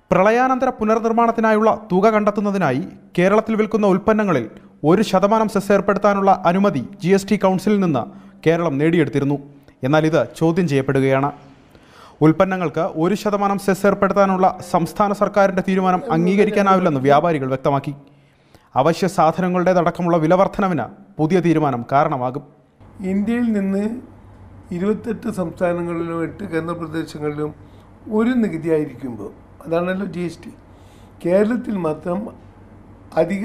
പ്രളയാനന്തര പുനർനിർമ്മാണത്തിനായുള്ള തുക കണ്ടെത്തുന്നതിനായി കേരളത്തിൽ വിൽക്കുന്ന ഉൽപ്പന്നങ്ങളിൽ ഒരു ശതമാനം സെസ് ഏർപ്പെടുത്താനുള്ള അനുമതി ജി എസ് ടി കൗൺസിലിൽ നിന്ന് കേരളം നേടിയെടുത്തിരുന്നു എന്നാൽ ഇത് ചോദ്യം ചെയ്യപ്പെടുകയാണ് ഉൽപ്പന്നങ്ങൾക്ക് ഒരു ശതമാനം സെസ് ഏർപ്പെടുത്താനുള്ള സംസ്ഥാന സർക്കാരിൻ്റെ തീരുമാനം അംഗീകരിക്കാനാവില്ലെന്ന് വ്യാപാരികൾ വ്യക്തമാക്കി അവശ്യ സാധനങ്ങളുടേതടക്കമുള്ള വിലവർധനവിന് പുതിയ തീരുമാനം കാരണമാകും ഇന്ത്യയിൽ നിന്ന് ഇരുപത്തെട്ട് സംസ്ഥാനങ്ങളിലും എട്ട് കേന്ദ്രപ്രദേശങ്ങളിലും ഒരു നികുതി ആയിരിക്കുമ്പോൾ അതാണല്ലോ ജി എസ് ടി കേരളത്തിൽ മാത്രം അധിക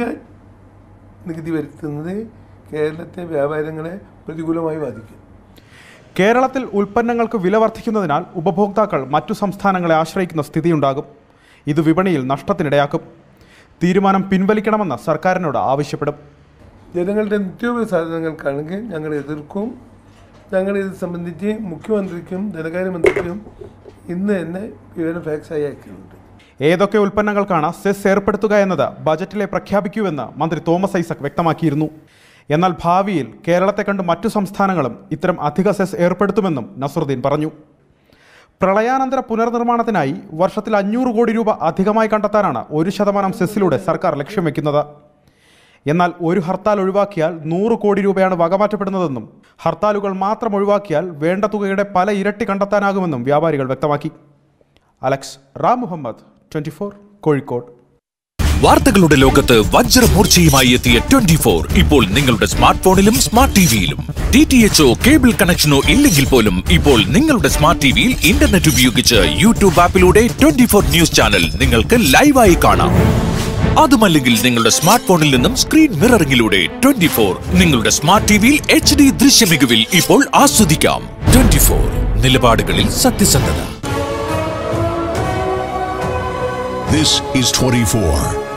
നികുതി വരുത്തുന്നത് കേരളത്തെ വ്യാപാരങ്ങളെ പ്രതികൂലമായി ബാധിക്കും കേരളത്തിൽ ഉൽപ്പന്നങ്ങൾക്ക് വില വർദ്ധിക്കുന്നതിനാൽ ഉപഭോക്താക്കൾ മറ്റു സംസ്ഥാനങ്ങളെ ആശ്രയിക്കുന്ന സ്ഥിതിയുണ്ടാകും ഇത് വിപണിയിൽ നഷ്ടത്തിനിടയാക്കും തീരുമാനം പിൻവലിക്കണമെന്ന് സർക്കാരിനോട് ആവശ്യപ്പെടും ജനങ്ങളുടെ നിത്യോപയോഗ സാധനങ്ങൾക്കാണെങ്കിൽ ഞങ്ങൾ എതിർക്കും ഞങ്ങൾ ഇത് സംബന്ധിച്ച് മുഖ്യമന്ത്രിക്കും ധനകാര്യമന്ത്രിക്കും ഇന്ന് തന്നെ വിവരം ഫാക്സായി അയക്കുന്നുണ്ട് ഏതൊക്കെ ഉൽപ്പന്നങ്ങൾക്കാണ് സെസ് ഏർപ്പെടുത്തുക എന്നത് ബജറ്റിലെ പ്രഖ്യാപിക്കൂവെന്ന് മന്ത്രി തോമസ് ഐസക് വ്യക്തമാക്കിയിരുന്നു എന്നാൽ ഭാവിയിൽ കേരളത്തെ കണ്ട് മറ്റു സംസ്ഥാനങ്ങളും ഇത്തരം അധിക സെസ് ഏർപ്പെടുത്തുമെന്നും നസറുദ്ദീൻ പറഞ്ഞു പ്രളയാനന്തര പുനർനിർമ്മാണത്തിനായി വർഷത്തിൽ അഞ്ഞൂറ് കോടി രൂപ അധികമായി കണ്ടെത്താനാണ് ഒരു ശതമാനം സെസ്സിലൂടെ സർക്കാർ ലക്ഷ്യം വെക്കുന്നത് എന്നാൽ ഒരു ഹർത്താൽ ഒഴിവാക്കിയാൽ നൂറ് കോടി രൂപയാണ് വകമാറ്റപ്പെടുന്നതെന്നും ഹർത്താലുകൾ മാത്രം ഒഴിവാക്കിയാൽ വേണ്ട തുകയുടെ പല ഇരട്ടി കണ്ടെത്താനാകുമെന്നും വ്യാപാരികൾ വ്യക്തമാക്കി അലക്സ് റാം മുഹമ്മദ് ട്വന്റി കോഴിക്കോട് വാർത്തകളുടെ ലോകത്ത് വജ്രമൂർച്ചയുമായി എത്തിയ ട്വന്റി ഫോർ ഇപ്പോൾ നിങ്ങളുടെ സ്മാർട്ട് ഫോണിലും സ്മാർട്ട് ടിവിയിലും ഡി ടി എച്ച്ഒ കേബിൾ കണക്ഷനോ ഇല്ലെങ്കിൽ പോലും ഇപ്പോൾ നിങ്ങളുടെ സ്മാർട്ട് ടിവിയിൽ ഇന്റർനെറ്റ് ഉപയോഗിച്ച് യൂട്യൂബ് ആപ്പിലൂടെ ട്വന്റി ഫോർ ന്യൂസ് ചാനൽ നിങ്ങൾക്ക് ലൈവായി കാണാം അതുമല്ലെങ്കിൽ നിങ്ങളുടെ സ്മാർട്ട് ഫോണിൽ നിന്നും സ്ക്രീൻ മിററിംഗിലൂടെ ട്വന്റി ഫോർ നിങ്ങളുടെ സ്മാർട്ട് ടിവിയിൽ എച്ച് ഡി ദൃശ്യമികവിൽ ഇപ്പോൾ ആസ്വദിക്കാം ട്വന്റി ഫോർ നിലപാടുകളിൽ സത്യസന്ധത This is 24.